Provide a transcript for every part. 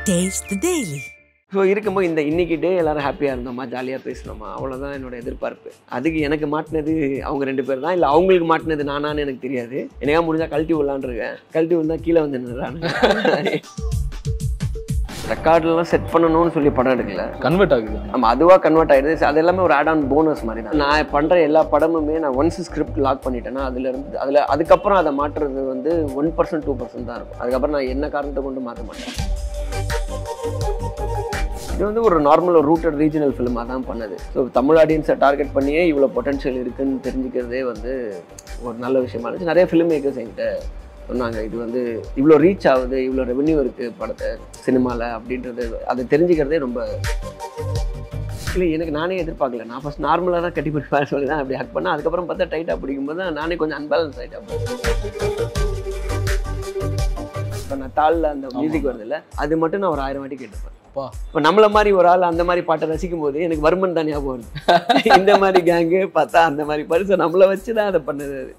Taste the Daily. So இருக்கும்போது இந்த இன்னைக்கு டே எல்லாரும் ஹாப்பியாக இருந்தோமா ஜாலியாக பேசணுமா அவ்வளோதான் என்னோட எதிர்பார்ப்பு அதுக்கு எனக்கு மாட்டினது அவங்க ரெண்டு பேர் தான் இல்லை அவங்களுக்கு மாட்டினது நானான்னு எனக்கு தெரியாது எனக்கா முடிஞ்சா கழட்டி விடலான்ருக்கேன் கழட்டி விழுந்தா கீழே வந்து நின்றுறாங்க ரெக்கார்ட்லாம் செட் பண்ணணும்னு சொல்லி படம் எடுக்கல கன்வெர்ட் ஆகுது நம்ம அதுவாக கன்வெர்ட் ஆயிடுது அது எல்லாமே ஒரு ஆட் ஆன் போனஸ் மாதிரி தான் நான் பண்ணுற எல்லா படமுமே நான் ஒன்ஸ் ஸ்கிரிப்ட் லாக் பண்ணிட்டேன்னா அதுல இருந்து அதில் அதுக்கப்புறம் அதை மாற்றுறது வந்து ஒன் பர்சன்ட் டூ பர்சன்ட் தான் இருக்கும் அதுக்கப்புறம் நான் என்ன காரணத்தை கொண்டு மாற்ற மாட்டேன் இது வந்து ஒரு நார்மல் ஒரு ரூட்டட் ரீஜனல் ஃபிலிமாக தான் பண்ணது ஸோ தமிழ் ஆடியன்ஸை டார்கெட் பண்ணியே இவ்வளோ பொட்டன்ஷியல் இருக்குன்னு தெரிஞ்சுக்கிறதே வந்து ஒரு நல்ல விஷயமா இருந்துச்சு நிறைய ஃபிலிம் மேக்கர்ஸ் என்கிட்ட சொன்னாங்க இது வந்து இவ்வளோ ரீச் ஆகுது இவ்வளோ ரெவென்யூ இருக்குது படத்தை சினிமாவில் அப்படின்றது அதை தெரிஞ்சுக்கிறதே ரொம்ப இல்லை எனக்கு நானே எதிர்பார்க்கல நான் ஃபஸ்ட் நார்மலாக தான் கட்டி பிடிப்பேன் சொல்லி தான் அப்படி ஹக் பண்ணேன் அதுக்கப்புறம் பார்த்தா டைட்டாக பிடிக்கும்போது தான் நானே கொஞ்சம் அன்பேலன்ஸ் ஆகிட்டேன் இப்போ நான் தாளில் அந்த மியூசிக் வருதுல்ல அது மட்டும் நான் ஒரு ஆயிரம் வாட்டி கேட்டுப்பேன் அப்பா இப்போ நம்மள மாதிரி ஒரு ஆள் அந்த மாதிரி பாட்டை ரசிக்கும் போது எனக்கு வருமன் தான் ஞாபகம் வருது இந்த மாதிரி கேங்கு பார்த்தா அந்த மாதிரி பரிசு நம்மளை வச்சு தான் அதை பண்ணது அது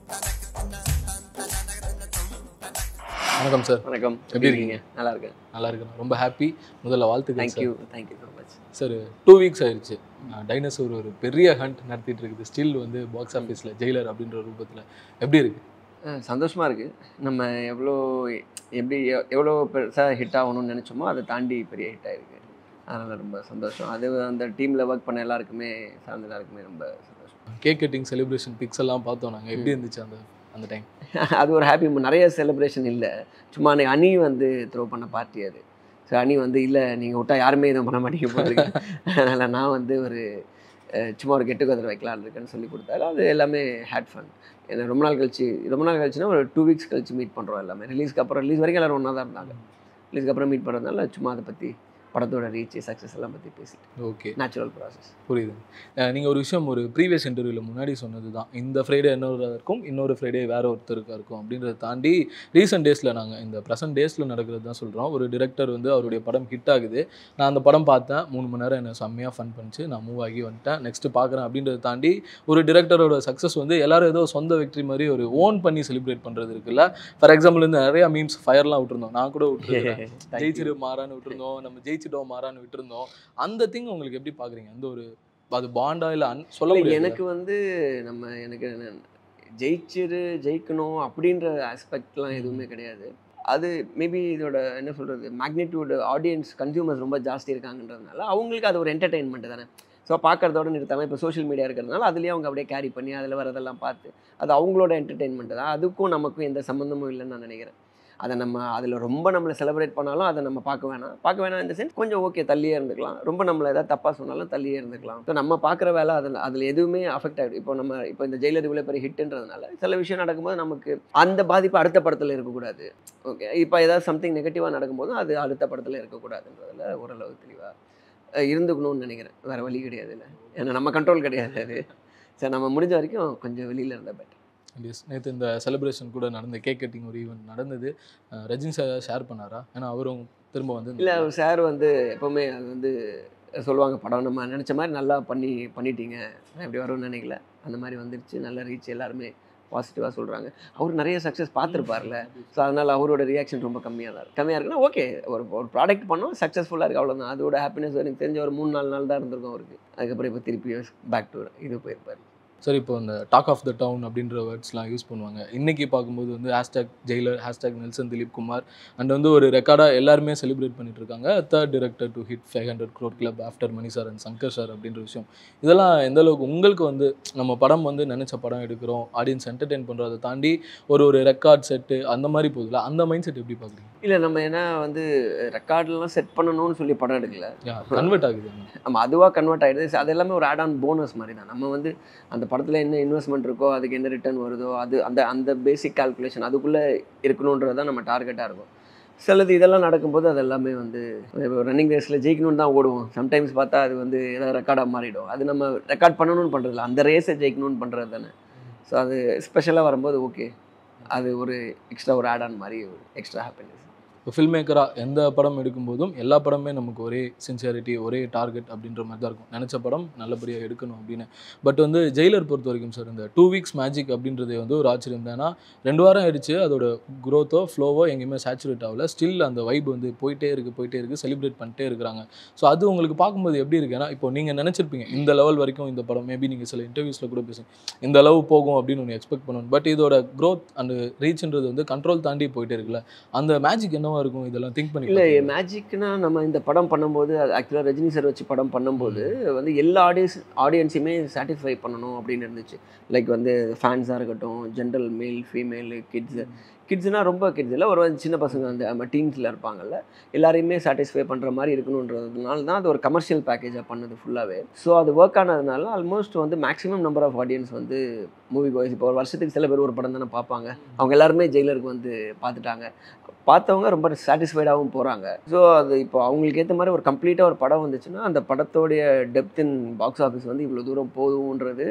வணக்கம் சார் வணக்கம் எப்படி இருக்கீங்க? நல்லா இருக்கேன் நல்லா இருக்கேன் ரொம்ப ஹாப்பி முதல்ல வாழ்த்துக்கள் thank you thank you so much sir two weeks ஆயிடுச்சு டைனோசர் ஒரு பெரிய ஹண்ட் நடத்திட்டு இருக்குது ஸ்டில் வந்து பாக்ஸ் ஆஃபீஸில் ஜெயிலர் அப்படின்ற ரூபத்தில் எப்படி இருக்கு சந்தோஷமாக இருக்குது நம்ம எவ்வளோ எப்படி எ- எவ்வளோ பெருசாக ஹிட் ஆகணும்னு நினச்சோமோ அதை தாண்டி பெரிய ஹிட் ஆயிருக்கு அதனால் ரொம்ப சந்தோஷம் அது அந்த டீமில் ஒர்க் பண்ண எல்லாருக்குமே சார்ந்த எல்லாருக்குமே ரொம்ப சந்தோஷம் கேக் கட்டிங் செலிப்ரேஷன் பிக்ஸ் எல்லாம் பார்த்தோம் நாங்கள் எப்படி இருந்துச்சு அந்த அந்த டைம் அது ஒரு ஹாப்பி நிறைய செலிப்ரேஷன் இல்லை சும்மா அன்னைக்கு அணி வந்து த்ரோ பண்ண பார்ட்டி அது ஸோ அணி வந்து இல்லை நீங்கள் விட்டா யாருமே எதுவும் பண்ண மாட்டீங்க போட்டுருக்கு அதனால் நான் வந்து ஒரு அஹ், சும்மா ஒரு கெட்டு கதிரை வைக்கலான்னு இருக்கேன்னு சொல்லி கொடுத்தாரு அது எல்லாமே ஹேட் ஃபன் ஏன்னா ரொம்ப நாள் கழிச்சு ரொம்ப நாள் கழிச்சுன்னா ஒரு டூ வீக்ஸ் கழிச்சு மீட் பண்ணுறோம் எல்லாமே ரிலீஸ்க்கு அப்புறம் ரிலீஸ் வரைக்கும் எல்லாரும் ஒன்றா தான் இருந்தாங்க ரிலீஸ்க்கு அப்புறம் மீட் பண்ணுறதுனால சும்மா அதை பற்றி படத்தோட ரீச் சக்ஸஸ் எல்லாம் பற்றி பேசிட்டு ஓகே நேச்சுரல் ப்ராசஸ் புரியுது நீங்கள் ஒரு விஷயம் ஒரு ப்ரீவியஸ் இன்டர்வியூவில் முன்னாடி சொன்னது தான் இந்த ஃப்ரைடே இன்னொரு இருக்கும் இன்னொரு ஃப்ரைடே வேற ஒருத்தருக்கா இருக்கும் அப்படின்றத தாண்டி ரீசெண்ட் டேஸில் நாங்கள் இந்த ப்ரெசன்ட் டேஸில் நடக்கிறது தான் சொல்கிறோம் ஒரு டிரெக்டர் வந்து அவருடைய படம் ஹிட் ஆகுது நான் அந்த படம் பார்த்தேன் மூணு மணி நேரம் என்னை செம்மையாக ஃபன் பண்ணிச்சு நான் மூவ் ஆகி வந்துட்டேன் நெக்ஸ்ட் பார்க்குறேன் அப்படின்றத தாண்டி ஒரு டிரெக்டரோட சக்ஸஸ் வந்து எல்லாரும் ஏதோ சொந்த வெற்றி மாதிரி ஒரு ஓன் பண்ணி செலிப்ரேட் பண்ணுறது இருக்குல்ல ஃபார் எக்ஸாம்பிள் இந்த நிறைய மீம்ஸ் ஃபயர்லாம் விட்டுருந்தோம் நான் கூட விட்டுருக்கேன் ஜெயிச்சிரு மாறான்னு விட்டுருந்தோம் நம்ம ஜெயிச்சிட்டோம் மாறான்னு விட்டுருந்தோம் அந்த திங் உங்களுக்கு எப்படி பாக்குறீங்க அந்த ஒரு அது பாண்டா இல்ல அன் சொல்ல இல்லை, முடியாது எனக்கு வந்து நம்ம எனக்கு என்ன, ஜெயிச்சிரு ஜெயிக்கணும் அப்படின்ற ஆஸ்பெக்ட்லாம் எதுவுமே கிடையாது அது மேபி இதோட என்ன சொல்கிறது மேக்னிடியூடு ஆடியன்ஸ் கன்சியூமர்ஸ் ரொம்ப ஜாஸ்தி இருக்காங்கன்றதுனால அவங்களுக்கு அது ஒரு என்டர்டெயின்மெண்ட் தானே ஸோ பார்க்கறதோட நிறுத்தாமல் இப்போ சோஷியல் மீடியா இருக்கிறதுனால அதுலேயே அவங்க அப்படியே கேரி பண்ணி அதில் வரதெல்லாம் பார்த்து அது அவங்களோட என்டர்டெயின்மெண்ட் தான் அதுக்கும் நமக்கும் எந்த சம்மந்தமும் இல்லைன்னு நான் நினைக்கிறேன் அதை நம்ம அதில் ரொம்ப நம்மளை செலிப்ரேட் பண்ணாலும் அதை நம்ம பார்க்க வேணாம் பார்க்க வேணாம் இந்த சென்ஸ் கொஞ்சம் ஓகே தள்ளியே இருந்துக்கலாம் ரொம்ப நம்மளை ஏதாவது தப்பாக சொன்னாலும் தள்ளியே இருந்துக்கலாம் ஸோ நம்ம பார்க்குற வேலை அதில் அதில் எதுவுமே அஃபெக்ட் ஆகிடும் இப்போ நம்ம இப்போ இந்த ஜெயிலர் இவ்வளோ பெரிய ஹிட்ன்றதுனால சில விஷயம் நடக்கும்போது நமக்கு அந்த பாதிப்பு அடுத்த படத்தில் இருக்கக்கூடாது ஓகே இப்போ ஏதாவது சம்திங் நெகட்டிவாக நடக்கும்போது அது அடுத்த படத்தில் இருக்கக்கூடாதுன்றதுல ஓரளவு தெளிவாக இருந்துக்கணும்னு நினைக்கிறேன் வேறு வழி கிடையாது இல்லை ஏன்னா நம்ம கண்ட்ரோல் கிடையாது அது சரி நம்ம முடிஞ்ச வரைக்கும் கொஞ்சம் வெளியில் இருந்தால் பெட்டர் நேற்று இந்த செலிப்ரேஷன் கூட நடந்த கேக் கட்டிங் ஒரு ஈவெண்ட் நடந்தது அஹ் ரஜினி சார் ஷேர் பண்ணாரா ஏன்னா அவரும் திரும்ப வந்து இல்லை சார் வந்து எப்போவுமே அது வந்து சொல்லுவாங்க படம் நம்ம நினச்ச மாதிரி நல்லா பண்ணி பண்ணிட்டீங்க நான் எப்படி வரும்னு நினைக்கல அந்த மாதிரி வந்துருச்சு நல்ல ரீச் எல்லாருமே பாசிட்டிவாக சொல்கிறாங்க அவர் நிறைய சக்ஸஸ் பார்த்துருப்பார்ல ஸோ அதனால் அவரோட ரியாக்ஷன் ரொம்ப கம்மியாக தான் இருக்கும் கம்மியாக இருக்குன்னா ஓகே ஒரு ஒரு ப்ராடக்ட் பண்ணோம் சக்ஸஸ்ஃபுல்லாக இருக்குது அவ்வளோதான் அதோட ஹாப்பினஸ் எனக்கு தெரிஞ்ச ஒரு மூணு நாலு நாள் தான் இருந்திருக்கும் அவருக்கு அதுக்கப்புறம் இப்போ திருப்பி பேக் டு இது போயிருப்பார் சரி இப்போ இந்த டாக் ஆஃப் த டவுன் அப்படின்ற வேர்ட்ஸ்லாம் யூஸ் பண்ணுவாங்க இன்னைக்கு பார்க்கும்போது வந்து hashtag Jailer hashtag Nelson Dilip Kumar and வந்து ஒரு ரெக்கார்டாக எல்லாருமே செலிப்ரேட் பண்ணிட்டு இருக்காங்க third director to hit five hundred crore club after Mani sir and Shankar sir அப்படின்ற விஷயம் இதெல்லாம் எந்த அளவுக்கு உங்களுக்கு வந்து நம்ம படம் வந்து நினச்ச படம் எடுக்கிறோம் ஆடியன்ஸ் என்டர்டெயின் பண்ணுறதை தாண்டி ஒரு ஒரு ரெக்கார்ட் செட்டு அந்த மாதிரி போகுதுல அந்த மைண்ட் செட் எப்படி பார்க்குறீங்க இல்லை நம்ம ஏன்னா வந்து ரெக்கார்ட்லாம் செட் பண்ணணும்னு சொல்லி படம் எடுக்கல கன்வெர்ட் ஆகுது நம்ம அதுவாக கன்வெர்ட் ஆகிடுது அது எல்லாமே ஒரு ஆட் ஆன் போனஸ் மாதிரி தான் நம்ம வந்து அந்த படத்தில் என்ன இன்வெஸ்ட்மெண்ட் இருக்கோ அதுக்கு என்ன ரிட்டர்ன் வருதோ அது அந்த அந்த பேசிக் கால்குலேஷன் அதுக்குள்ளே இருக்கணுன்றது தான் நம்ம டார்கெட்டாக இருக்கும் சிலது இதெல்லாம் நடக்கும்போது அது எல்லாமே வந்து ரன்னிங் ரேஸில் ஜெயிக்கணும்னு தான் ஓடுவோம் சம்டைம்ஸ் பார்த்தா அது வந்து ஏதாவது ரெக்கார்டாக மாறிடும் அது நம்ம ரெக்கார்ட் பண்ணணும்னு பண்ணுறதில்ல அந்த ரேஸை ஜெயிக்கணும்னு பண்ணுறது தானே ஸோ அது ஸ்பெஷலாக வரும்போது ஓகே அது ஒரு எக்ஸ்ட்ரா ஒரு ஆட் ஆன் மாதிரி ஒரு எக்ஸ்ட்ரா ஹாப்பினஸ் ஃபில்ம் மேக்கராக எந்த படம் எடுக்கும்போதும் எல்லா படமே நமக்கு ஒரே சின்சியாரிட்டி ஒரே டார்கெட் அப்படின்ற மாதிரி தான் இருக்கும் நினச்ச படம் நல்லபடியாக எடுக்கணும் அப்படின்னு பட் வந்து ஜெயிலர் பொறுத்த வரைக்கும் சார் இந்த டூ வீக்ஸ் மேஜிக் அப்படின்றதே வந்து ஒரு ஆச்சரியம் தான் ஏன்னா ரெண்டு வாரம் ஆயிடுச்சு அதோட க்ரோத்தோ ஃப்ளோவோ எங்கேயுமே சேச்சுரேட் ஆகல ஸ்டில் அந்த வைப் வந்து போயிட்டே இருக்குது போயிட்டே இருக்குது செலிப்ரேட் பண்ணிட்டே இருக்கிறாங்க ஸோ அது உங்களுக்கு பார்க்கும்போது எப்படி இருக்கு ஏன்னா இப்போ நீங்கள் நினச்சிருப்பீங்க இந்த லெவல் வரைக்கும் இந்த படம் மேபி நீங்கள் சில இன்டர்வியூஸில் கூட பேசுங்க இந்த அளவு போகும் அப்படின்னு ஒன்று எக்ஸ்பெக்ட் பண்ணணும் பட் இதோட க்ரோத் அண்ட் ரீச்ன்றது வந்து கண்ட்ரோல் தாண்டி போயிட்டே இருக்குல்ல அந்த மேஜிக் என்னவா இருக்கும் இதெல்லாம் திங்க் பண்ணி இல்லை பார்த்தீங்களா? மேஜிக்னா நம்ம இந்த படம் பண்ணும்போது ஆக்சுவலாக ரஜினி சார் வச்சு படம் பண்ணும்போது வந்து எல்லா ஆடியன்ஸ் ஆடியன்ஸையுமே சாட்டிஸ்ஃபை பண்ணணும் அப்படின்னு இருந்துச்சு லைக் வந்து ஃபேன்ஸாக இருக்கட்டும் ஜென்ரல் மேல் ஃபீமேல் கிட்ஸ் கிட்ஸ்னால் ரொம்ப கிட்ஸ் இல்லை ஒரு சின்ன பசங்க அந்த நம்ம டீன்ஸில் இருப்பாங்கல்ல எல்லாரையுமே சாட்டிஸ்ஃபை பண்ணுற மாதிரி இருக்கணுன்றதுனால தான் அது ஒரு கமர்ஷியல் பேக்கேஜாக பண்ணது ஃபுல்லாகவே ஸோ அது ஒர்க் ஆனதுனால ஆல்மோஸ்ட் வந்து மேக்ஸிமம் நம்பர் ஆஃப் ஆடியன்ஸ் வந்து மூவி கோய்ஸ் இப்போ ஒரு வருஷத்துக்கு சில பேர் ஒரு படம் தானே பார்ப்பாங்க அவங்க எல்லாருமே ஜெயிலருக்கு வந்து பார்த்துட்டாங்க பார்த்தவங்க ரொம்ப சாட்டிஸ்ஃபைடாகவும் போகிறாங்க ஸோ அது இப்போ அவங்களுக்கு ஏற்ற மாதிரி ஒரு கம்ப்ளீட்டாக ஒரு படம் வந்துச்சுன்னா அந்த படத்தோடைய டெப்த் இன் பாக்ஸ் ஆஃபீஸ் வந்து இவ்வளோ தூரம் போதும்ன்றது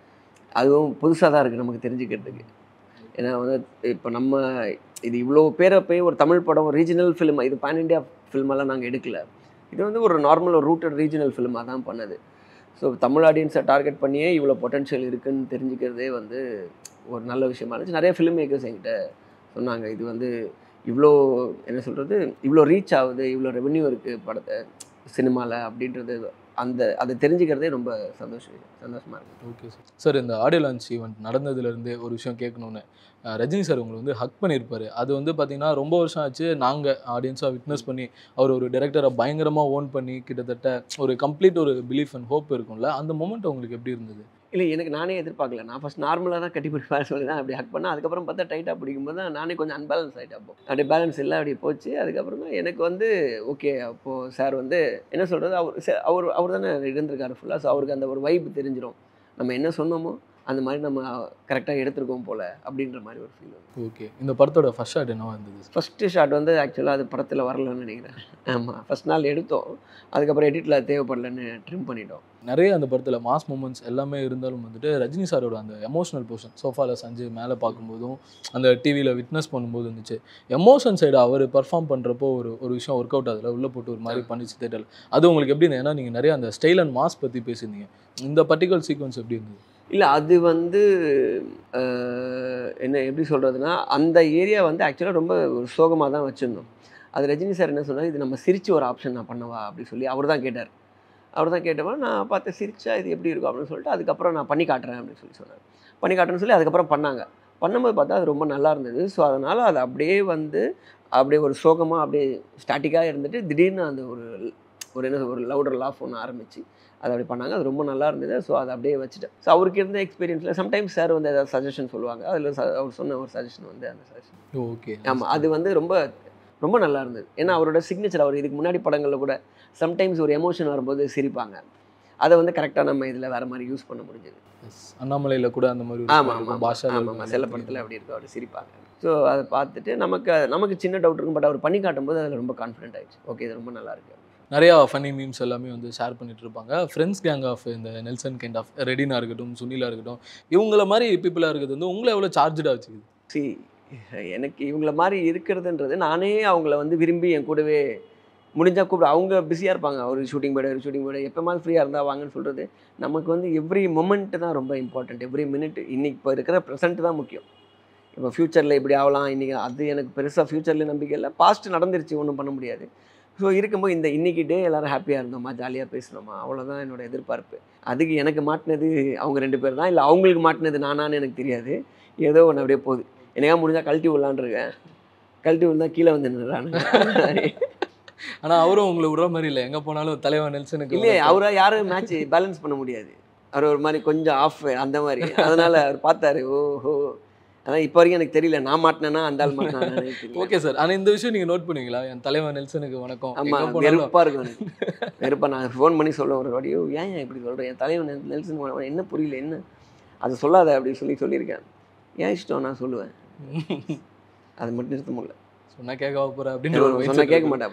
அதுவும் புதுசாக தான் இருக்குது நமக்கு தெரிஞ்சுக்கிறதுக்கு ஏன்னா வந்து இப்போ நம்ம இது இவ்வளோ பேரை போய் ஒரு தமிழ் படம் ரீஜனல் ஃபிலிம் இது பேன் இண்டியா ஃபில்மெல்லாம் நாங்கள் எடுக்கல இது வந்து ஒரு நார்மல் ஒரு ரூட்டட் ரீஜனல் ஃபிலிமாக தான் பண்ணது ஸோ தமிழ் ஆடியன்ஸை டார்கெட் பண்ணியே இவ்வளோ பொட்டன்ஷியல் இருக்குன்னு தெரிஞ்சுக்கிறதே வந்து ஒரு நல்ல விஷயமா இருந்துச்சு நிறைய ஃபிலிம் மேக்கர்ஸ் என்கிட்ட சொன்னாங்க இது வந்து இவ்வளோ என்ன சொல்கிறது இவ்வளோ ரீச் ஆகுது இவ்வளோ ரெவென்யூ இருக்குது படத்தை சினிமாவில் அப்படின்றது அந்த அதை தெரிஞ்சுக்கிறதே ரொம்ப சந்தோஷம் சந்தோஷமாக இருக்குது ஓகே சார் சார் இந்த ஆடியோ லான்ச் ஈவெண்ட் நடந்ததுலேருந்தே ஒரு விஷயம் கேட்கணுன்னு அஹ் ரஜினி சார் உங்களை வந்து ஹக் பண்ணியிருப்பாரு அது வந்து பார்த்தீங்கன்னா ரொம்ப வருஷம் ஆச்சு நாங்கள் ஆடியன்ஸாக விட்னஸ் பண்ணி அவர் ஒரு டேரக்டரை பயங்கரமாக ஓன் பண்ணி கிட்டத்தட்ட ஒரு கம்ப்ளீட் ஒரு பிலீஃப் அண்ட் ஹோப் இருக்கும்ல அந்த மூமெண்ட் உங்களுக்கு எப்படி இருந்தது இல்லை எனக்கு நானே எதிர்பார்க்கல நான் ஃபஸ்ட் நார்மலாக தான் கட்டி பிடிப்பேன் சொல்லி தான் அப்படி ஹக் பண்ணேன் அதுக்கப்புறம் பார்த்தா டைட்டாக பிடிக்கும்போது தான் நானே கொஞ்சம் அன்பேலன்ஸ் ஆகிட்டேன் அப்போ அப்படி பேலன்ஸ் இல்லை அப்படி போச்சு அதுக்கப்புறம் தான் எனக்கு வந்து ஓகே அப்போது சார் வந்து என்ன சொல்கிறது அவர் ச- அவர் அவர் தானே இருந்திருக்காரு ஃபுல்லாக ஸோ அவருக்கு அந்த ஒரு வைப் தெரிஞ்சிடும் நம்ம என்ன சொன்னோமோ அந்த மாதிரி நம்ம கரெக்டாக எடுத்திருக்கோம் போல் அப்படின்ற மாதிரி ஒரு ஃபீல் வந்து ஓகே இந்த படத்தோட ஃபர்ஸ்ட் ஷாட் என்னவா இருந்தது ஃபஸ்ட்டு ஷாட் வந்து ஆக்சுவலாக அது படத்தில் வரலன்னு நினைக்கிறேன் ஆமாம் ஃபஸ்ட் நாள் எடுத்தோம் அதுக்கப்புறம் எடிட்டில் தேவைப்படலன்னு ட்ரிம் பண்ணிட்டோம் நிறைய அந்த படத்தில் மாஸ் மூமெண்ட்ஸ் எல்லாமே இருந்தாலும் வந்துட்டு ரஜினி சாரோட அந்த எமோஷனல் போர்ஷன் சோஃபாவில் சஞ்சு மேலே பார்க்கும்போதும் அந்த டிவியில் விட்னஸ் பண்ணும்போது இருந்துச்சு எமோஷன் சைடு அவர் பர்ஃபார்ம் பண்ணுறப்போ ஒரு ஒரு விஷயம் ஒர்க் அவுட் அதில் உள்ளே போட்டு ஒரு மாதிரி பண்ணிச்சு தேட்டரில் அது உங்களுக்கு எப்படி இருந்தது ஏன்னா நீங்கள் நிறைய அந்த ஸ்டைல் அண்ட் மாஸ் பற்றி பேசியிருந்தீங்க இந்த பர்டிகுலர் சீக்வன்ஸ் எப்படி இருந்தது இல்லை அது வந்து அஹ், என்ன எப்படி சொல்கிறதுனா அந்த ஏரியா வந்து ஆக்சுவலாக ரொம்ப ஒரு சோகமாக தான் வச்சுருந்தோம் அது ரஜினி சார் என்ன சொன்னார் இது நம்ம சிரிச்சு ஒரு ஆப்ஷன் நான் பண்ணவா அப்படி சொல்லி அவர் தான் கேட்டார் அவர் தான் கேட்டப்ப நான் பார்த்து சிரிச்சா இது எப்படி இருக்கும் அப்படின்னு சொல்லிட்டு அதுக்கப்புறம் நான் பண்ணி காட்டுறேன் அப்படின்னு சொல்லி சொன்னார் பண்ணி காட்டுறேன்னு சொல்லி அதுக்கப்புறம் பண்ணாங்க பண்ணும்போது பார்த்தா அது ரொம்ப நல்லா இருந்தது ஸோ அதனால் அது அப்படியே வந்து அப்படியே ஒரு சோகமாக அப்படியே ஸ்டாட்டிக்காக இருந்துட்டு திடீர்னு அந்த ஒரு ஒரு என்ன ஒரு லவுடர் லாஃப் ஒன்று ஆரம்பிச்சு அது அப்படி பண்ணாங்க அது ரொம்ப நல்லா இருந்தது ஸோ அதை அப்படியே வச்சுட்டேன் ஸோ அவருக்கு இருந்த எக்ஸ்பீரியன்ஸில் சம்டைம்ஸ் சார் வந்து ஏதாவது சஜஷன் சொல்லுவாங்க அதில் அவர் சொன்ன ஒரு சஜஷன் வந்து அந்த சஜஷன் ஓகே ஆமாம் அது வந்து ரொம்ப ரொம்ப நல்லா இருந்தது ஏன்னா அவரோட சிக்னேச்சர் அவர் இதுக்கு முன்னாடி படங்களில் கூட சம்டைம்ஸ் ஒரு எமோஷன் வரும்போது சிரிப்பாங்க அதை வந்து கரெக்டாக நம்ம இதில் வேறு மாதிரி யூஸ் பண்ண முடிஞ்சது அண்ணாமலையில் கூட அந்த மாதிரி ஒரு ஆமாம் இருக்கும். ஆமாம் பாஷா ஆமாம் ஆமாம் சில படத்தில் அப்படி இருக்கும் அவர் சிரிப்பாங்க ஸோ அதை பார்த்துட்டு நமக்கு நமக்கு சின்ன டவுட் இருக்கும் பட் அவர் பண்ணி காட்டும்போது அதில் ரொம்ப கான்ஃபிடென்ட் ஆயிடுச்சு ஓகே இது ரொம்ப நல்லா இருக்கு நிறையா ஃபன்னி மீம்ஸ் எல்லாமே வந்து ஷேர் பண்ணிட்டு இருப்பாங்க ஃப்ரெண்ட்ஸ் கேங் ஆஃப் இந்த நெல்சன் கைண்ட் ஆஃப் ரெடினா இருக்கட்டும் சுனிலா இருக்கட்டும் இவங்கள மாதிரி பீப்புளாக இருக்கிறது வந்து உங்களை எவ்வளோ சார்ஜாக வச்சுக்குது சி எனக்கு இவங்கள மாதிரி இருக்கிறதுன்றது நானே அவங்கள வந்து விரும்பி என் கூடவே முடிஞ்சால் கூப்பிட அவங்க பிஸியாக இருப்பாங்க ஒரு ஷூட்டிங் போய்டு ஒரு ஷூட்டிங் போய்டு எப்போ மாதிரி ஃப்ரீயாக இருந்தால் வாங்கன்னு சொல்கிறது நமக்கு வந்து எவ்ரி மொமெண்ட் தான் ரொம்ப இம்பார்ட்டண்ட் எவ்ரி மினிட் இன்னைக்கு இப்போ இருக்கிற ப்ரெசென்ட் தான் முக்கியம் இப்போ ஃப்யூச்சரில் இப்படி ஆகலாம் இன்றைக்கி அது எனக்கு பெருசாக ஃப்யூச்சரில் நம்பிக்கை இல்லை பாஸ்ட் நடந்துருச்சு ஒன்றும் பண்ண முடியாது ஸோ இருக்கும்போது இந்த இன்னைக்கு டே எல்லாரும் ஹாப்பியாக இருந்தோமா ஜாலியாக பேசினோமா அவ்வளோதான் என்னோட எதிர்பார்ப்பு அதுக்கு எனக்கு மாட்டினது அவங்க ரெண்டு பேர் தான் இல்லை அவங்களுக்கு மாட்டினது நானான்னு எனக்கு தெரியாது ஏதோ ஒன்று அப்படியே போகுது என்னையா முடிஞ்சால் கழட்டி விடலான்னு இருக்கேன் கழட்டி விழுந்தா கீழே வந்து நின்றுறானு ஆனால் அவரும் உங்களை விடுற மாதிரி இல்லை எங்கே போனாலும் தலைவன் நெல்சனுக்கு இல்லையே அவரை யாரும் மேட்ச் பேலன்ஸ் பண்ண முடியாது அவர் ஒரு மாதிரி கொஞ்சம் ஆஃப் அந்த மாதிரி அதனால அவர் பார்த்தாரு ஓஹோ அதான் இப்போ வரைக்கும் எனக்கு தெரியல நான் மாட்டினேன்னா அந்த ஆள் மாட்டினானே தெரியல ஓகே சார் ஆனால் இந்த விஷயம் நீங்கள் நோட் பண்ணுவீங்களா என் தலைவன் நெல்சனுக்கு வணக்கம் ஆமா எங்க போனாலும் வெறுப்பா இருக்கும் எனக்கு வெறுப்பா நான் ஃபோன் பண்ணி சொல்லுவேன் ஒரு வாட்டியோ ஏன் ஏன் இப்படி சொல்கிறேன் என் தலைவன் நெல்- நெல்சன் உனக்கு என்ன புரியல என்ன அதை சொல்லாத அப்படி சொல்லி சொல்லியிருக்கேன் ஏன் இஷ்டம் நான் சொல்லுவேன் அது மட்டும் நிறுத்த முடியல சொன்னா கேட்க போற அப்படின்னு ஒரு சொன்னா mindset கேட்க இருக்கு. மாட்டாப்ல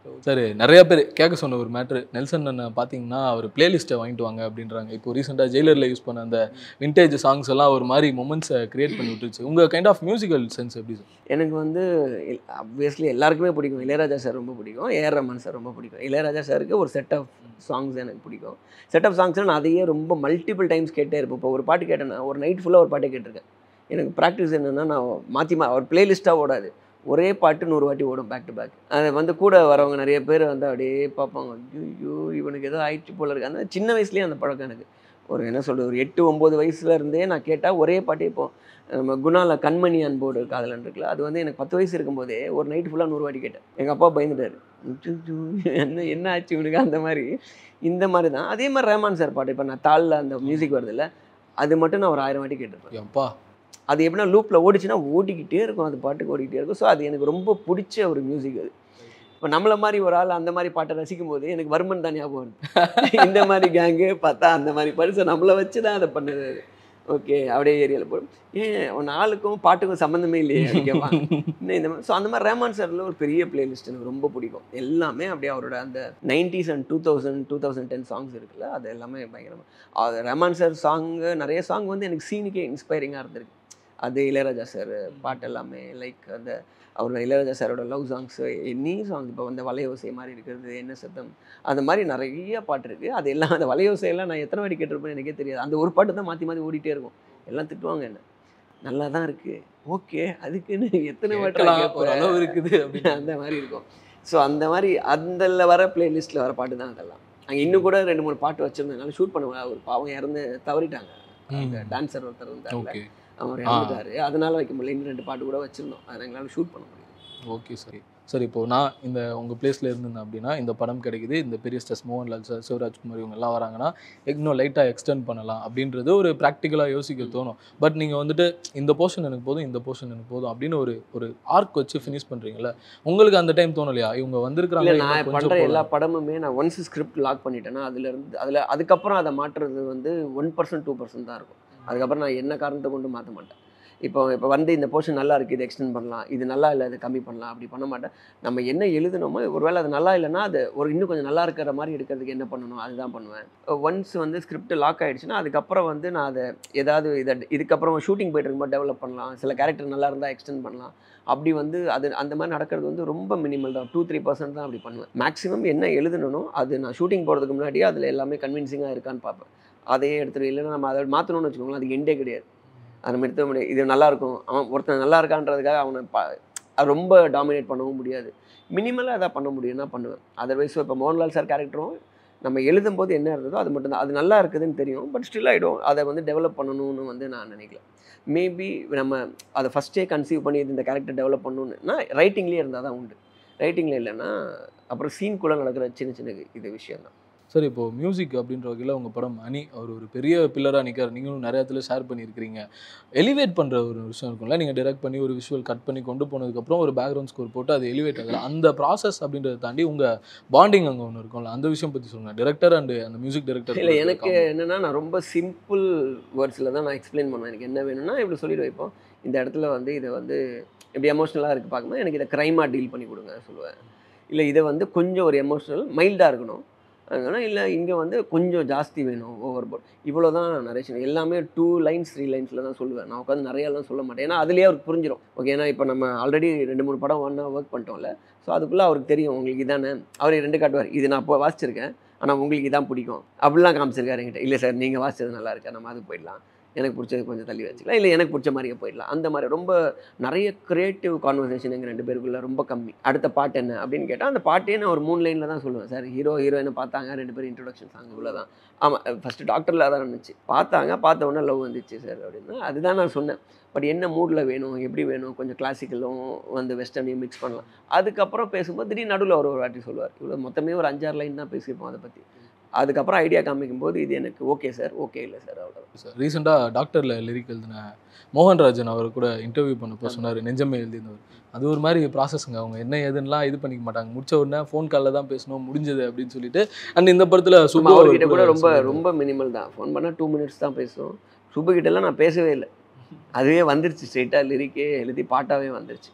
சரி நிறைய பேர் கேட்க சொன்ன ஒரு மேட்ரு நெல்சன் அண்ணன் பார்த்தீங்கன்னா அவர் பிளேலிஸ்ட்டை வாங்கிட்டு வாங்க அப்படின்றாங்க இப்போ ரீசெண்டாக ஜெயிலரில் யூஸ் பண்ண அந்த விண்டேஜ் சாங்ஸ் எல்லாம் ஒரு மாதிரி மொமெண்ட்ஸை கிரியேட் பண்ணி விட்டுருச்சு உங்கள் கைண்ட் ஆஃப் மியூசிக்கல் சென்ஸ் எப்படி சார் எனக்கு வந்து அப்வியஸ்லி எல்லாருக்குமே பிடிக்கும் இளையராஜா சார் ரொம்ப பிடிக்கும் ஏஆர் ரமன் சார் ரொம்ப பிடிக்கும் இளையராஜா சாருக்கு ஒரு செட் ஆஃப் சாங்ஸ் எனக்கு பிடிக்கும் செட் ஆஃப் சாங்ஸ்னால் நான் அதையே ரொம்ப மல்டிபிள் டைம்ஸ் கேட்டே இருப்பேன் இப்போ ஒரு பாட்டு கேட்டேன்னா ஒரு நைட் ஃபுல்லாக ஒரு பாட்டே கேட்டிருக்கேன் எனக்கு ப்ராக்டிஸ் என்னென்னா நான் மாற்றி மா ஒரு பிளேலிஸ்ட்டாக ஓடாது ஒரே பாட்டு நூறு வாட்டி ஓடும் பேக் டு பேக் அது வந்து கூட வரவங்க நிறைய பேர் வந்து அப்படியே பார்ப்பாங்க ஐயோ இவனுக்கு ஏதோ ஆயிடுச்சு போல இருக்கு அந்த சின்ன வயசுலேயே அந்த பழக்கம் எனக்கு ஒரு என்ன சொல்கிறது ஒரு எட்டு ஒம்பது வயசுல இருந்தே நான் கேட்டால் ஒரே பாட்டே இப்போ நம்ம குணால கண்மணி அன்போடு காதலன் இருக்குல்ல அது வந்து எனக்கு பத்து வயசு இருக்கும்போதே ஒரு நைட் ஃபுல்லாக நூறு வாட்டி கேட்டேன் எங்கள் அப்பா பயந்துட்டாரு "அச்சச்சோ, என்ன என்ன ஆச்சு இவனுக்கு அந்த மாதிரி இந்த மாதிரி தான் அதே மாதிரி ரஹ்மான் சார் பாட்டு இப்போ நான் தாளில் அந்த மியூசிக் வருதுல்ல அது மட்டும் நான் ஒரு ஆயிரம் வாட்டி கேட்டிருப்பேன் அப்பா அது எப்படின்னா லூப்பில் ஓடிச்சுன்னா ஓடிக்கிட்டே இருக்கும் அது பாட்டுக்கு ஓடிக்கிட்டே இருக்கும் ஸோ அது எனக்கு ரொம்ப பிடிச்ச ஒரு மியூசிக் அது இப்போ நம்மள மாதிரி ஒரு ஆள் அந்த மாதிரி பாட்டை ரசிக்கும் போது எனக்கு வர்மன் தான் ஞாபகம் வருது இந்த மாதிரி கேங்கு பார்த்தா அந்த மாதிரி பரிசு நம்மளை வச்சு தான் அதை பண்ணுது ஓகே அப்படியே ஏரியாவில் போடும் ஏன் உன் ஆளுக்கும் பாட்டுக்கும் சம்மந்தமே இல்லையே அப்படின்னு கேட்பாங்க இன்னும் இந்த மாதிரி ஸோ அந்த மாதிரி ரேமான் சாரில் ஒரு பெரிய பிளேலிஸ்ட் எனக்கு ரொம்ப பிடிக்கும் எல்லாமே அப்படியே அவரோட அந்த nineties and two thousand two thousand ten songs இருக்குல்ல அது எல்லாமே பயங்கரமாக அது ரஹ்மான் சார் சாங்கு நிறைய சாங் வந்து எனக்கு சீனுக்கே இன்ஸ்பைரிங்காக இருந்திருக்கு அது இளையராஜா சார் பாட்டு எல்லாமே லைக் அந்த அவரோட இளையராஜா சாரோட லவ் சாங்ஸ் எனி சாங் இப்போ வந்து வலையோசை மாதிரி இருக்கிறது என்ன சத்தம் அந்த மாதிரி நிறைய பாட்டு இருக்குது அது எல்லாம் அந்த வலையோசையெல்லாம் நான் எத்தனை வாட்டி கேட்டிருப்பேன்னு எனக்கே தெரியாது அந்த ஒரு பாட்டு தான் மாற்றி மாற்றி ஓடிட்டே இருக்கும் எல்லாம் திட்டுவாங்க என்ன நல்லா தான் இருக்குது ஓகே அதுக்குன்னு எத்தனை வாட்டி கேட்கலாம், ஒரு கேட்பேன் அளவு இருக்குது அப்படின்னு அந்த மாதிரி இருக்கும் ஸோ அந்த மாதிரி அதில் வர பிளேலிஸ்ட்டில் வர பாட்டு தான் அதெல்லாம் அங்கே இன்னும் கூட ரெண்டு மூணு பாட்டு வச்சுருந்ததுனால ஷூட் பண்ணுவேன் ஒரு பாவம் இறந்து தவறிட்டாங்க அந்த ம். டான்ஸர் ஒருத்தர் இருந்தார்ல ஓகே அவர் இறந்துட்டாரு அதனால வைக்க முடியல இன்னும் ரெண்டு பாட்டு கூட வச்சிருந்தோம் அதை எங்களால் ஷூட் பண்ண முடியும் ஓகே சரி சரி இப்போ நான் இந்த உங்கள் பிளேஸில் இருந்திருந்தேன் அப்படின்னா இந்த படம் கிடைக்குது இந்த பெரிய ஸ்டர்ஸ் மோகன்லால் சார் சிவராஜ்குமார் இவங்க எல்லாம் வராங்கன்னா இன்னும் லைட்டாக எக்ஸ்டெண்ட் பண்ணலாம் அப்படின்றது ஒரு ப்ராக்டிக்கலாக யோசிக்க தோணும் பட் நீங்கள் வந்துட்டு இந்த போர்ஷன் எனக்கு போதும் இந்த போர்ஷன் எனக்கு போதும் அப்படின்னு ஒரு ஒரு ஆர்க் வச்சு ஃபினிஷ் பண்ணுறீங்கல்ல உங்களுக்கு அந்த டைம் தோணலையா இவங்க வந்திருக்கிறாங்க இல்லை இன்னும் நான் கொஞ்சம் பண்ணுற எல்லா போலாம். படமுமே நான் ஒன்ஸ் ஸ்கிரிப்ட் லாக் பண்ணிட்டேன்னா அதுல இருந்து அதில் அதுக்கப்புறம் அதை மாற்றுறது வந்து ஒன் பர்சன்ட் டூ பர்சன்ட் தான் இருக்கும் அதுக்கப்புறம் நான் என்ன காரணத்தை கொண்டு மாற்ற மாட்டேன் இப்போ இப்போ வந்து இந்த போர்ஷன் நல்லா இருக்குது இது எக்ஸ்டெண்ட் பண்ணலாம் இது நல்லா இல்லை இது கம்மி பண்ணலாம் அப்படி பண்ண மாட்டேன் நம்ம என்ன எழுதுனோமோ ஒருவேளை அது நல்லா இல்லைன்னா அது ஒரு இன்னும் கொஞ்சம் நல்லா இருக்கிற மாதிரி எடுக்கிறதுக்கு என்ன பண்ணணும் அதுதான் பண்ணுவேன் ஒன்ஸ் வந்து ஸ்கிரிப்ட் லாக் ஆயிடுச்சுன்னா அதுக்கப்புறம் வந்து நான் அதை ஏதாவது இதை இதுக்கப்புறம் ஷூட்டிங் போயிட்டு இருக்கும்போது டெவலப் பண்ணலாம் சில கேரக்டர் நல்லா இருந்தால் எக்ஸ்டெண்ட் பண்ணலாம் அப்படி வந்து அது அந்த மாதிரி நடக்கிறது வந்து ரொம்ப மினிமல் தான் டூ த்ரீ பர்சன்ட் தான் அப்படி பண்ணுவேன் மேக்ஸிமம் என்ன எழுதணும் அது நான் ஷூட்டிங் போகிறதுக்கு முன்னாடியே அதில் எல்லாமே கன்வின்சிங்காக இருக்கான்னு பார்ப்பேன் அதையே எடுத்துட்டு இல்லைன்னா நம்ம அதை மாற்றணும்னு வச்சுக்கோங்களேன் அதுக்கு எண்டே கிடையாது அதை நம்ம எடுத்த முடியாது இது நல்லா இருக்கும் அவன் ஒருத்தன் நல்லா இருக்கான்றதுக்காக அவனை பா அது ரொம்ப டாமினேட் பண்ணவும் முடியாது மினிமலாக எதாவது பண்ண முடியும்னா பண்ணுவேன் அதர்வைஸ் இப்போ மோகன்லால் சார் கேரக்டரும் நம்ம எழுதும் போது என்ன இருந்ததோ அது மட்டும்தான் அது நல்லா இருக்குதுன்னு தெரியும் பட் ஸ்டில் ஆகிடும் அதை வந்து டெவலப் பண்ணணும்னு வந்து நான் நினைக்கல மேபி நம்ம அதை ஃபஸ்ட்டே கன்சீவ் பண்ணி இது இந்த கேரக்டர் டெவலப் பண்ணணும்னா ரைட்டிங்லேயே இருந்தால் தான் உண்டு ரைட்டிங்கில் இல்லைன்னா அப்புறம் சீன்குள்ளே நடக்கிற சின்ன சின்ன இது விஷயம் தான் சரி இப்போ மியூசிக் அப்படின்ற வகையில் உங்கள் படம் அனி அவர் ஒரு பெரிய பில்லராக நிற்கார் நீங்களும் நிறைய இடத்துல ஷேர் பண்ணியிருக்கிறீங்க எலிவேட் பண்ணுற ஒரு விஷயம் இருக்கும்ல நீங்கள் டைரக்ட் பண்ணி ஒரு விஷுவல் கட் பண்ணி கொண்டு போனதுக்கப்புறம் ஒரு பேக்ரவுண்ட் ஸ்கோர் போட்டு அது எலிவேட் ஆகுது அந்த ப்ராசஸ் அப்படின்றத தாண்டி உங்கள் பாண்டிங் அங்கே ஒன்று இருக்கும்ல அந்த விஷயம் பற்றி சொல்லுங்கள் டிரெக்டர் அண்ட் அந்த மியூசிக் டைரக்டர் இல்லை எனக்கு என்னென்னா நான் ரொம்ப சிம்பிள் வேர்ட்ஸில் தான் நான் எக்ஸ்பிளைன் பண்ணுவேன் எனக்கு என்ன வேணும்னா இப்படி சொல்லிட்டு வைப்போம் இந்த இடத்துல வந்து இதை வந்து இப்படி எமோஷ்னலாக இருக்குது பார்க்கும்போது எனக்கு இதை க்ரைமாக டீல் பண்ணி கொடுங்க சொல்லுவேன் இல்லை இதை வந்து கொஞ்சம் ஒரு எமோஷ்னல் மைல்டாக இருக்கணும் அதனால் இல்லை இங்கே வந்து கொஞ்சம் ஜாஸ்தி வேணும் ஓவர் போர்ட் இவ்வளோ தான் நரேஷன் எல்லாமே டூ லைன்ஸ் த்ரீ லைன்ஸில் தான் சொல்லுவேன் நான் உட்காந்து நிறையாலாம் சொல்ல மாட்டேன் ஏன்னா அதுலேயே அவருக்கு புரிஞ்சிடும் ஓகே ஏன்னா இப்போ நம்ம ஆல்ரெடி ரெண்டு மூணு படம் ஒன்றா ஒர்க் பண்ணிட்டோம்ல ஸோ அதுக்குள்ளே அவருக்கு தெரியும் உங்களுக்கு இதானே அவர் ரெண்டு காட்டுவார் இது நான் இப்போ வாசிச்சிருக்கேன் ஆனால் உங்களுக்கு இதான் பிடிக்கும் அப்படிலாம் காமிச்சிருக்காரு என்கிட்ட இல்லை சார் நீங்கள் வாசிச்சது நல்லா இருக்கு நம்ம அது போயிடலாம் எனக்கு பிடிச்சது கொஞ்சம் தள்ளி வச்சுக்கலாம் இல்லை எனக்கு பிடிச்ச மாதிரியே போயிடலாம் அந்த மாதிரி ரொம்ப நிறைய க்ரியேட்டிவ் கான்வர்சேஷன் எங்கள் ரெண்டு பேருக்குள்ள ரொம்ப கம்மி அடுத்த பாட்டு என்ன அப்படின்னு கேட்டால் அந்த பாட்டே நான் ஒரு மூணு லைனில் தான் சொல்லுவேன் சார் ஹீரோ ஹீரோயினை பார்த்தாங்க ரெண்டு பேரும் இன்ட்ரொடக்ஷன் சாங் இவ்வளோ தான் ஆமாம் ஃபஸ்ட்டு டாக்டரில் அதான் இருந்துச்சு பார்த்தாங்க பார்த்த உடனே லவ் வந்துச்சு சார் அப்படின்னா அதுதான் நான் சொன்னேன் பட் என்ன மூடில் வேணும் எப்படி வேணும் கொஞ்சம் கிளாசிக்கலும் வந்து வெஸ்டர்னையும் மிக்ஸ் பண்ணலாம் அதுக்கப்புறம் பேசும்போது திடீர்னு நடுவில் ஒரு ஒரு வாட்டி சொல்லுவார் இவ்வளோ மொத்தமே ஒரு அஞ்சாறு லைன் தான் பேசியிருப்போம் அதை பற்றி அதுக்கப்புறம் ஐடியா காமிக்கும் போது இது எனக்கு ஓகே சார் ஓகே இல்லை சார் அவ்வளோ ரீசெண்டாக டாக்டரில் லிரிக் எழுதின மோகன்ராஜன் அவர் கூட இன்டர்வியூ பண்ணப்போ ஆமா. சொன்னார் நெஞ்சமே எழுதினவர் அது ஒரு மாதிரி ப்ராசஸ்ங்க அவங்க என்ன ஏதுன்னுலாம் இது பண்ணிக்க மாட்டாங்க முடிச்ச உடனே ஃபோன் காலில் தான் பேசணும் முடிஞ்சது அப்படின்னு சொல்லிட்டு அண்ட் இந்த படத்தில் சும்மா சுப்பு அவர்கிட்ட கூட ரொம்ப சொல்லியிருந்தாரு. ரொம்ப மினிமல் தான் ஃபோன் பண்ணால் டூ மினிட்ஸ் தான் பேசுவோம் சுப்பு கிட்டலாம் நான் பேசவே இல்லை அதுவே வந்துருச்சு ஸ்ட்ரெயிட்டாக லிரிக்கே எழுதி பாட்டாவே வந்துருச்சு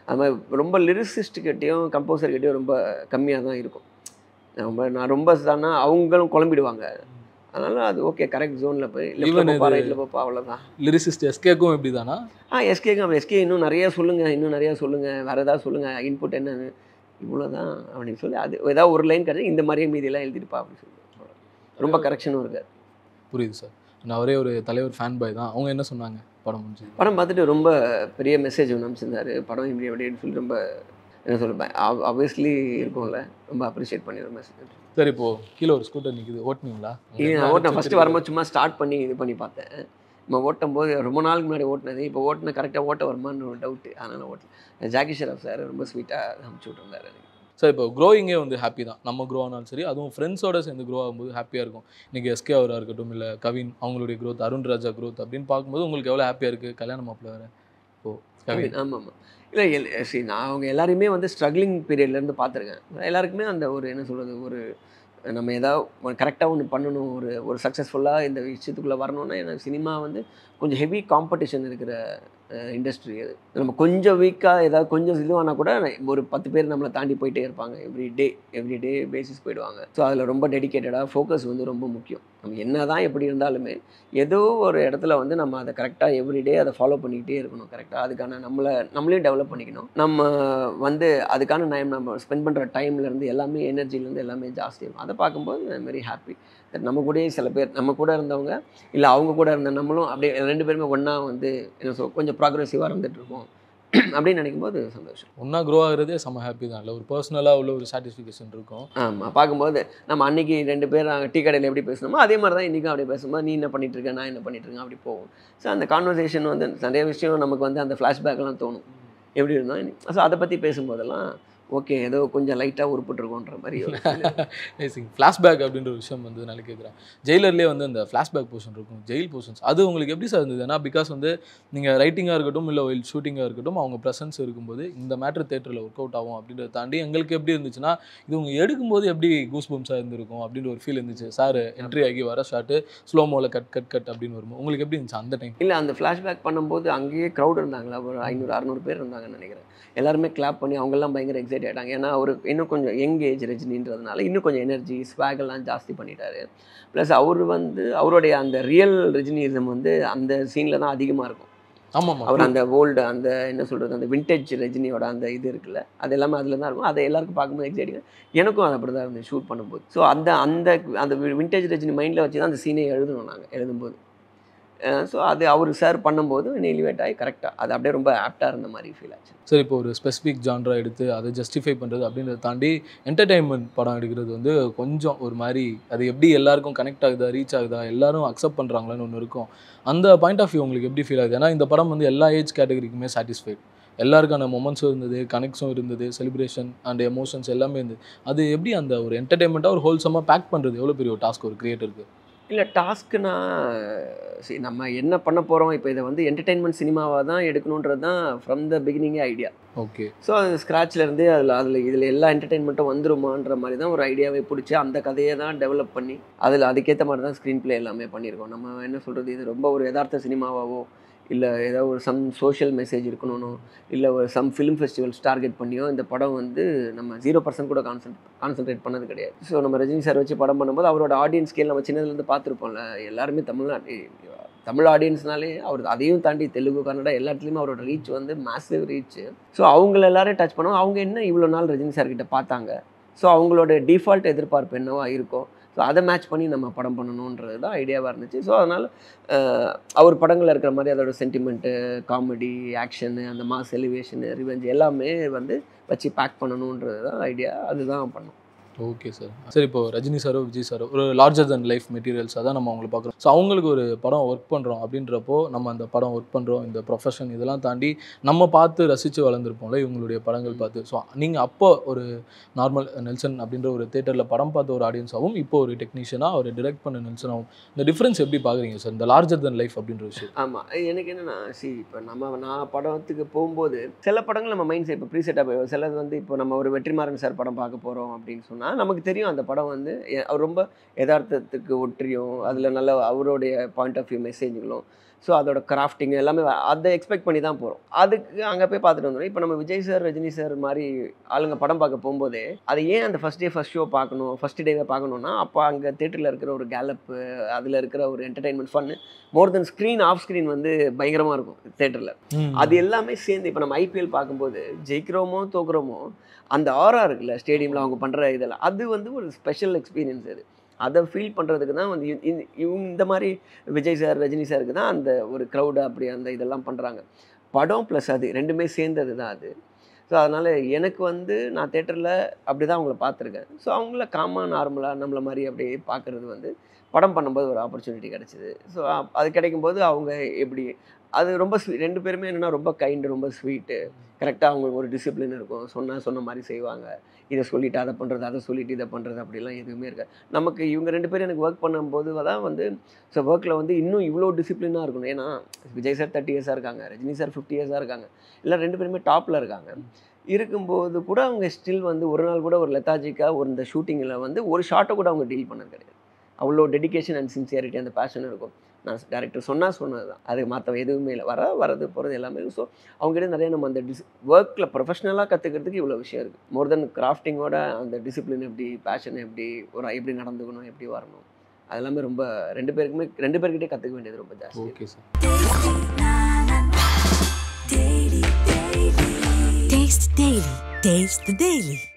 அது மாதிரி ரொம்ப லிரிசிஸ்ட்கிட்டையும் கம்போசர்கிட்டையும் ரொம்ப கம்மியாக தான் இருக்கும் ரொம்ப நான் ரொம்ப தானா அவங்களும் குழம்பிடுவாங்க அதனால அது ஓகே கரெக்ட் ஜோனில் போய் Even லெஃப்ட்டில் போப்பா இது- ரைட்டில் போப்பா அவ்வளோதான் லிரிசிஸ்ட் எஸ்கேக்கும் இப்படி தானா ஆ எஸ்கேக்கு எஸ்கே இன்னும் நிறைய சொல்லுங்கள் இன்னும் நிறையா சொல்லுங்கள் வேறு ஏதாவது சொல்லுங்கள் இன்புட் என்னன்னு இவ்வளோ தான் அப்படின்னு சொல்லி அது ஏதாவது ஒரு லைன் கிடைச்சி இந்த மாதிரியே மீதியெல்லாம் எழுதிருப்பா அப்படின்னு சொல்லி ரொம்ப கரெக்ஷனும் இருக்காது புரியுது சார் நான் ஒரே ஒரு தலைவர் ஃபேன் பாய் தான் அவங்க என்ன சொன்னாங்க படம் முடிஞ்சது படம் பார்த்துட்டு ரொம்ப பெரிய மெசேஜ் ஒன்று அனுப்பிச்சிருந்தாரு படம் இப்படி அப்படின்னு சொல்லி ரொம்ப என்ன சொல்லுவேன் ஆப்வியஸ்லி இருக்கும்ல ரொம்ப அப்ரிஷியேட் பண்ணி ஒரு மெசேஜ் சரி இப்போ கீழே ஒரு ஸ்கூட்டர் நிக்குது ஓட்டுனீங்களா இது நான் ஓட்டினேன் ஃபஸ்ட்டு வரும்போது சும்மா ஸ்டார்ட் பண்ணி இது பண்ணி பார்த்தேன் நம்ம ஓட்டும் போது ரொம்ப நாளுக்கு முன்னாடி ஓட்டினது இப்போ ஓட்டின கரெக்டாக ஓட்ட வருமான்னு ஒரு டவுட்டு அதனால் ஓட்டல ஜாக்கி ஷெரப் சார் ரொம்ப ஸ்வீட்டாக அனுப்பிச்சி விட்டுருந்தாரு எனக்கு சார் இப்போ க்ரோயிங்கே வந்து ஹாப்பி தான் நம்ம க்ரோ ஆனாலும் சரி அதுவும் ஃப்ரெண்ட்ஸோட சேர்ந்து க்ரோ ஆகும்போது ஹாப்பியாக இருக்கும் இன்றைக்கி எஸ்கே அவராக இருக்கட்டும் இல்லை கவின் அவங்களுடைய growth அருண் ராஜா growth அப்படின்னு பார்க்கும்போது உங்களுக்கு எவ்வளோ ஹாப்பியாக இருக்குது கல்யாணம் மாப்பிள்ள வேறு இப்போ கவின் ஆமாம் ஆமாம் இல்லை எல் சரி நான் அவங்க எல்லாரையுமே வந்து ஸ்ட்ரகிளிங் பீரியட்லேருந்து பார்த்துருக்கேன் எல்லாருக்குமே அந்த ஒரு என்ன சொல்கிறது ஒரு நம்ம ஏதாவது கரெக்டாக ஒன்று பண்ணணும் ஒரு ஒரு சக்ஸஸ்ஃபுல்லாக இந்த விஷயத்துக்குள்ளே வரணும்னா ஏன்னா சினிமா வந்து கொஞ்சம் ஹெவி காம்படிஷன் இருக்கிற இண்டஸ்ட்ரி அது நம்ம கொஞ்சம் வீக்காக ஏதாவது கொஞ்சம் இதுவானா கூட ஒரு பத்து பேர் நம்மளை தாண்டி போயிட்டே இருப்பாங்க every day every day basis போயிடுவாங்க ஸோ அதில் ரொம்ப டெடிக்கேட்டடாக ஃபோக்கஸ் வந்து ரொம்ப முக்கியம் நம்ம என்ன தான் எப்படி இருந்தாலுமே ஏதோ ஒரு இடத்துல வந்து நம்ம அதை கரெக்டாக எவ்ரிடே அதை ஃபாலோ பண்ணிக்கிட்டே இருக்கணும் கரெக்டாக அதுக்கான நம்மளை நம்மளே டெவலப் பண்ணிக்கணும் நம்ம வந்து அதுக்கான டைம் நம்ம ஸ்பெண்ட் பண்ணுற டைம்லேருந்து எல்லாமே எனர்ஜிலேருந்து எல்லாமே ஜாஸ்தியாகும் அதை பார்க்கும்போது ஐம் வெரி ஹாப்பி தட் நம்ம கூடயே சில பேர் நம்ம கூட இருந்தவங்க இல்லை அவங்க கூட இருந்த நம்மளும் அப்படியே ரெண்டு பேருமே ஒன்றா வந்து என்ன சொல் கொஞ்சம் ப்ராக்ரெசிவாக இருந்துட்டு இருக்கோம் அப்படின்னு நினைக்கும் போது சந்தோஷம் ஒன்றா க்ரோ ஆகுறதே செம்ம ஹாப்பி தான் இல்லை ஒரு பர்சனலாக உள்ள ஒரு சாட்டிஸ்ஃபிகேஷன் இருக்கும் ஆமாம் பார்க்கும்போது நம்ம அன்னைக்கு ரெண்டு பேர் அங்கே டீ கடையில் எப்படி பேசணுமோ அதே மாதிரி தான் இன்றைக்கும் அப்படியே பேசும்போது நீ என்ன பண்ணிட்டு இருக்க நான் என்ன பண்ணிட்டு இருக்கேன் அப்படி போகும் ஸோ அந்த கான்வர்சேஷன் வந்து நிறைய விஷயம் நமக்கு வந்து அந்த ஃப்ளாஷ்பேக்லாம் தோணும் எப்படி இருந்தோம் ஸோ அதை பற்றி பேசும்போதெல்லாம் ஓகே ஏதோ கொஞ்சம் லைட்டாக உருப்பிட்டுருக்கோன்ற மாதிரி ஒரு feel. நைசிங் ஃப்ளாஷ்பேக் அப்படின்ற ஒரு விஷயம் வந்து நான் கேட்குறேன் ஜெயிலர்லேயே வந்து அந்த ஃப்ளாஷ்பேக் போர்ஷன் இருக்கும் ஜெயில் போர்ஷன்ஸ் அது உங்களுக்கு எப்படி சார் இருந்தது ஏன்னா பிகாஸ் வந்து நீங்கள் ரைட்டிங்காக இருக்கட்டும் இல்லை ஒயில் ஷூட்டிங்காக இருக்கட்டும் அவங்க ப்ரெசன்ஸ் இருக்கும்போது இந்த மேட்ரு தேட்டரில் ஒர்க் அவுட் ஆகும் அப்படின்றத தாண்டி எங்களுக்கு எப்படி இருந்துச்சுன்னா இது உங்க எடுக்கும்போது எப்படி கூஸ் பம்ஸாக இருந்திருக்கும் அப்படின்ற ஒரு ஃபீல் இருந்துச்சு சார் என்ட்ரி ஆகி வர ஷாட்டு ஸ்லோமோவில் கட் கட் கட் அப்படின்னு வரும்போது உங்களுக்கு எப்படி இருந்துச்சு அந்த டைம் இல்லை அந்த ஃப்ளாஷ்பேக் பண்ணும்போது அங்கேயே க்ரௌட் இருந்தாங்களா ஒரு ஐநூறு அறநூறு பேர் இருந்தாங்கன்னு நினைக்கிறேன் எல்லாருமே கிளாப் பண்ணி அவங்கெல்லாம் பயங்கர எக்ஸைட் ஆகிட்டாங்க ஏன்னா அவர் இன்னும் கொஞ்சம் யங் ஏஜ் ரஜினின்றதுனால இன்னும் கொஞ்சம் எனர்ஜி ஸ்வாக் எல்லாம் ஜாஸ்தி பண்ணிட்டாரு ப்ளஸ் அவர் வந்து அவருடைய அந்த ரியல் ரஜினிசம் வந்து அந்த சீனில் தான் அதிகமாக இருக்கும் ஆமாம் அவர் அந்த ஓல்டு அந்த என்ன சொல்கிறது அந்த விண்டேஜ் ரஜினியோட அந்த இது இருக்குல்ல அது எல்லாமே அதில் தான் இருக்கும் அதை எல்லாருக்கும் பார்க்கும்போது எக்ஸைட்டிங் எனக்கும் அது அப்படி தான் இருந்துச்சு ஷூட் பண்ணும்போது ஸோ அந்த அந்த அந்த விண்டேஜ் ரஜினி மைண்டில் வச்சு தான் அந்த சீனை எழுதணும் நாங்கள் எழுதும்போது ஸோ அது அவர் சார் பண்ணும்போது எலிவேட் ஆகி கரெக்டாக அது அப்படியே ரொம்ப ஆப்டாக இருந்த மாதிரி ஃபீல் ஆச்சு சரி இப்போ ஒரு ஸ்பெசிஃபிக் ஜான்ரா எடுத்து அதை ஜஸ்டிஃபை பண்ணுறது அப்படின்றத தாண்டி என்டர்டைன்மெண்ட் படம் எடுக்கிறது வந்து கொஞ்சம் ஒரு மாதிரி அது எப்படி எல்லாருக்கும் கனெக்ட் ஆகுதா ரீச் ஆகுதா எல்லாரும் அக்செப்ட் பண்ணுறாங்களான்னு ஒன்று இருக்கும் அந்த பாயிண்ட் ஆஃப் வியூ உங்களுக்கு எப்படி ஃபீல் ஆகுது ஏன்னா இந்த படம் வந்து எல்லா ஏஜ் கேட்டகரிக்குமே சாட்டிஸ்ஃபைட் எல்லாருக்கான மொமெண்ட்ஸும் இருந்தது கனெக்ட்ஸும் இருந்தது செலிப்ரேஷன் அண்ட் எமோஷன்ஸ் எல்லாமே இருந்தது அது எப்படி அந்த ஒரு என்டர்டைன்மெண்ட்டாக ஒரு ஹோல்சமாக பேக் பண்ணுறது எவ்வளோ பெரிய ஒரு டாஸ்க் ஒரு கிரியேட்டருக்கு இல்லை டாஸ்க்குனா சரி நம்ம என்ன பண்ண போகிறோம் இப்போ இதை வந்து என்டர்டெயின்மெண்ட் சினிமாவாக தான் எடுக்கணுன்றது தான் ஃப்ரம் த பிகினிங்கே ஐடியா ஓகே ஸோ அது ஸ்க்ராட்ச்லேருந்து அதில் அதில் இதில் எல்லா என்டர்டெயின்மெண்ட்டும் வந்துருமான்ற மாதிரி தான் ஒரு ஐடியாவை பிடிச்சி அந்த கதையை தான் டெவலப் பண்ணி அதில் அதுக்கேற்ற மாதிரி தான் ஸ்க்ரீன் ப்ளே எல்லாமே பண்ணியிருக்கோம் நம்ம என்ன சொல்கிறது இது ரொம்ப ஒரு யதார்த்த சினிமாவாவோ இல்லை ஏதோ ஒரு சம் சோஷியல் மெசேஜ் இருக்கணும்னோ இல்லை ஒரு சம் ஃபிலிம் ஃபெஸ்டிவல்ஸ் டார்கெட் பண்ணியோ இந்த படம் வந்து நம்ம ஜீரோ பர்சன்ட் கூட கான்சன்ட் கான்சன்ட்ரேட் பண்ணது கிடையாது ஸோ நம்ம ரஜினி சார் வச்சு படம் பண்ணும்போது அவரோட ஆடியன்ஸ் ஸ்கேல் நம்ம சின்னதுலேருந்து பார்த்துருப்போம்ல எல்லாருமே தமிழ்நாட்டு தமிழ் ஆடியன்ஸ்னாலே அவர் அதையும் தாண்டி தெலுங்கு கன்னடா எல்லா இடத்துலையுமே அவரோட ரீச் வந்து மேசிவ் ரீச் ஸோ அவங்கள எல்லாரையும் டச் பண்ணுவோம் அவங்க என்ன இவ்வளோ நாள் ரஜினி சார் கிட்ட பார்த்தாங்க ஸோ அவங்களோட டிஃபால்ட் எதிர்பார்ப்பு என்னவா இருக்கும் ஸோ அதை மேட்ச் பண்ணி நம்ம படம் பண்ணணுன்றது தான் ஐடியாவாக இருந்துச்சு ஸோ அதனால் அவர் படங்களில் இருக்கிற மாதிரி அதோட சென்டிமெண்ட்டு காமெடி ஆக்ஷனு அந்த மாஸ் எலிவேஷனு ரிவெஞ்ச் எல்லாமே வந்து வச்சு பேக் பண்ணணுன்றது தான் ஐடியா அதுதான் பண்ணோம் ஓகே சார் சரி இப்போ ரஜினி சாரோ விஜய் சாரோ ஒரு லார்ஜர் than லைஃப் மெட்டீரியல்ஸாக தான் நம்ம அவங்கள பார்க்குறோம் ஸோ அவங்களுக்கு ஒரு படம் ஒர்க் பண்ணுறோம் அப்படின்றப்போ நம்ம அந்த படம் ஒர்க் பண்ணுறோம் இந்த ப்ரொஃபஷன் இதெல்லாம் தாண்டி நம்ம பார்த்து ரசித்து வளர்ந்துருப்போம்ல இவங்களுடைய படங்கள் பார்த்து ஸோ நீங்கள் அப்போ ஒரு நார்மல் நெல்சன் அப்படின்ற ஒரு தேட்டரில் படம் பார்த்த ஒரு ஆடியன்ஸாகவும் இப்போ ஒரு டெக்னீஷியனாக ஒரு டிரெக்ட் பண்ண நெல்சனாகவும் இந்த டிஃப்ரென்ஸ் எப்படி பார்க்குறீங்க சார் இந்த லார்ஜர் than லைஃப் அப்படின்ற விஷயம் ஆமாம் எனக்கு என்னென்னா சி இப்போ நம்ம நான் படத்துக்கு போகும்போது சில படங்கள் நம்ம மைண்ட் செட் இப்போ ப்ரீசெட்டாக போய் சிலது வந்து இப்போ நம்ம ஒரு வெற்றிமாறன் சார் படம் பார்க்க போகிறோம் அப்படின்னு சொன்னால் நமக்கு தெரியும் அந்த படம் வந்து எ- அவர் ரொம்ப யதார்த்தத்துக்கு ஒற்றியும் அதில் நல்ல அவருடைய பாயிண்ட் ஆஃப் வியூ மெசேஜ்களும் ஸோ அதோட கிராஃப்டிங் எல்லாமே வ- அதை எக்ஸ்பெக்ட் பண்ணி தான் போகிறோம் அதுக்கு அங்கே போய் பார்த்துட்டு வந்துடும் இப்போ நம்ம விஜய் சார் ரஜினி சார் மாதிரி ஆளுங்க படம் பார்க்க போகும்போதே அது ஏன் அந்த ஃபஸ்ட் டே ஃபஸ்ட் ஷோ பார்க்கணும் ஃபஸ்ட் டேவே பார்க்கணுன்னா அப்போ அங்கே தேட்டரில் இருக்கிற ஒரு கேலப்பு அதில் இருக்கிற ஒரு entertainment fun more then screen off screen வந்து பயங்கரமாக இருக்கும் தேட்டரில் ம். அது எல்லாமே சேர்ந்து இப்போ நம்ம ஐபிஎல் பார்க்கும்போது ஜெயிக்கிறோமோ தோக்குறோமோ அந்த ஆரா இருக்குல்ல ஸ்டேடியமில் அவங்க பண்ணுற இதெல்லாம் அது வந்து ஒரு ஸ்பெஷல் எக்ஸ்பீரியன்ஸ் அது அதை ஃபீல் பண்ணுறதுக்கு தான் வந்து இ- இ- இவங்க இந்த மாதிரி விஜய் சார் ரஜினி சாருக்கு தான் அந்த ஒரு க்ரௌடு அப்படி அந்த இதெல்லாம் பண்ணுறாங்க படம் ப்ளஸ் அது ரெண்டுமே சேர்ந்தது தான் அது ஸோ அதனால் எனக்கு வந்து நான் தேட்டரில் அப்படி தான் அவங்கள பார்த்துருக்கேன் ஸோ அவங்கள காமாக நார்மலாக நம்மள மாதிரி அப்படியே பார்க்குறது வந்து படம் பண்ணும்போது ஒரு ஆப்பர்ச்சுனிட்டி கிடச்சிது ஸோ அது கிடைக்கும்போது அவங்க எப்படி அது ரொம்ப ஸ்வீ ரெண்டு பேருமே என்னென்னா ரொம்ப கைண்டு ரொம்ப ஸ்வீட்டு கரெக்டாக அவங்களுக்கு ஒரு டிசிப்ளின் இருக்கும் சொன்னால் சொன்ன மாதிரி செய்வாங்க இதை சொல்லிட்டு அதை பண்ணுறது அதை சொல்லிட்டு இதை பண்ணுறது அப்படிலாம் எதுவுமே இருக்காது நமக்கு இவங்க ரெண்டு பேரும் எனக்கு ஒர்க் பண்ணும்போது தான் வந்து ஸோ ஒர்க்கில் வந்து இன்னும் இவ்வளோ டிசிப்ளினாக இருக்கணும் ஏன்னா விஜய் சார் தேர்ட்டி இயர்ஸாக இருக்காங்க ரஜினி சார் ஃபிஃப்டி இயர்ஸாக இருக்காங்க இல்லை ரெண்டு பேருமே டாப்பில் இருக்காங்க இருக்கும்போது கூட அவங்க ஸ்டில் வந்து ஒரு நாள் கூட ஒரு லெத்தாஜிக்காக ஒரு இந்த ஷூட்டிங்கில் வந்து ஒரு ஷாட்டை கூட அவங்க டீல் பண்ணது கிடையாது அவ்வளோ டெடிகேஷன் அண்ட் சின்சியாரிட்டி அந்த பேஷன் இருக்கும் நான் டேரக்டர் சொன்னால் சொன்னது தான் அது மற்ற எதுவுமே இல்லை வர வரது போகிறது எல்லாமே ஸோ அவங்ககிட்ட நிறைய நம்ம அந்த டிஸ் ஒர்க்கில் ப்ரொஃபஷ்னலாக கற்றுக்கிறதுக்கு இவ்வளோ விஷயம் இருக்குது மோர் தென் கிராஃப்டிங்கோட அந்த டிசிப்ளின் எப்படி பேஷன் எப்படி ஒரு எப்படி நடந்துக்கணும் எப்படி வரணும் அதெல்லாமே ரொம்ப ரெண்டு பேருக்குமே ரெண்டு பேர்கிட்டே கற்றுக்க வேண்டியது ரொம்ப ஜாஸ்தி okay sir Taste the Daily. Taste the Daily.